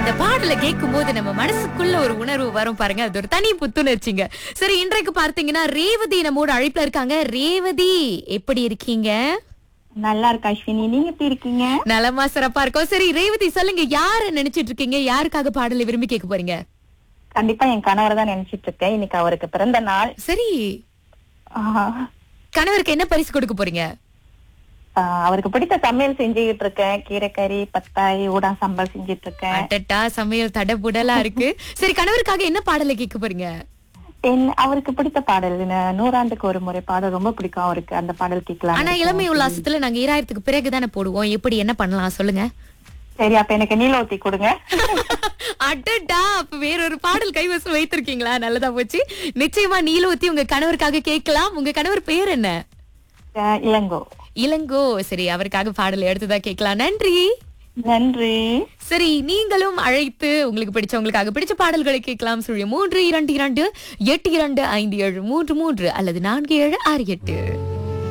இந்த பாடலை கேட்கும் போது நம்ம மனசுக்குள்ள ஒரு உணர்வு வரும் பாருங்க அது ஒரு தனி புத்துணர்ச்சிங்க சரி இன்றைக்கு பார்த்தீங்கன்னா ரேவதி நம்மோட அழைப்புல இருக்காங்க ரேவதி எப்படி இருக்கீங்க நல்லா இருக்கா அஸ்வினி நீங்க எப்படி இருக்கீங்க நலமா சிறப்பா இருக்கோம் சரி ரேவதி சொல்லுங்க யார நினைச்சிட்டு இருக்கீங்க யாருக்காக பாடலை விரும்பி கேட்க போறீங்க கண்டிப்பா என் கணவர் தான் நினைச்சிட்டு இருக்கேன் இன்னைக்கு அவருக்கு பிறந்த நாள் சரி ஆஹ், கணவருக்கு என்ன பரிசு கொடுக்க போறீங்க ஆஹ், அவருக்கு பிடித்த சமையல் செஞ்சுக்கிட்டு இருக்கேன் கீரைக்கறி பத்தாய் ஊடா சம்பல் செஞ்சுட்டு இருக்கேன் அட்டட்டா சமையல் தடபுடலா இருக்கு சரி கணவருக்காக என்ன பாடலை கேட்க போறீங்க என் அவருக்கு பிடித்த பாடல் ந- நூறாண்டுக்கு ஒரு முறை பாடல் ரொம்ப பிடிக்கும் அவருக்கு அந்த பாடல் கேட்கலாம் ஆனா இளமை உல்லாசத்துல நாங்க ஈராயிரத்துக்கு பிறகு தானே போடுவோம் எப்படி என்ன பண்ணலாம் சொல்லுங்க சரி அப்ப எனக்கு நீல ஊத்தி கொடுங்க அடடா அப்ப வேறொரு பாடல் கைவசம் வைத்திருக்கீங்களா நல்லதா போச்சு நிச்சயமா நீலோத்தி உங்க கணவருக்காக கேட்கலாம் உங்க கணவர் பேர் என்ன ஆஹ், இளங்கோ இளங்கோ சரி அவருக்காக பாடல் எடுத்துதான் கேட்கலாம் நன்றி நன்றி சரி நீங்களும் அழைத்து உங்களுக்கு பிடிச்சவங்களுக்காக பிடிச்ச பாடல்களை கேட்கலாம் சுழிய மூன்று இரண்டு இரண்டு எட்டு இரண்டு ஐந்து ஏழு மூன்று மூன்று அல்லது நான்கு ஏழு ஆறு எட்டு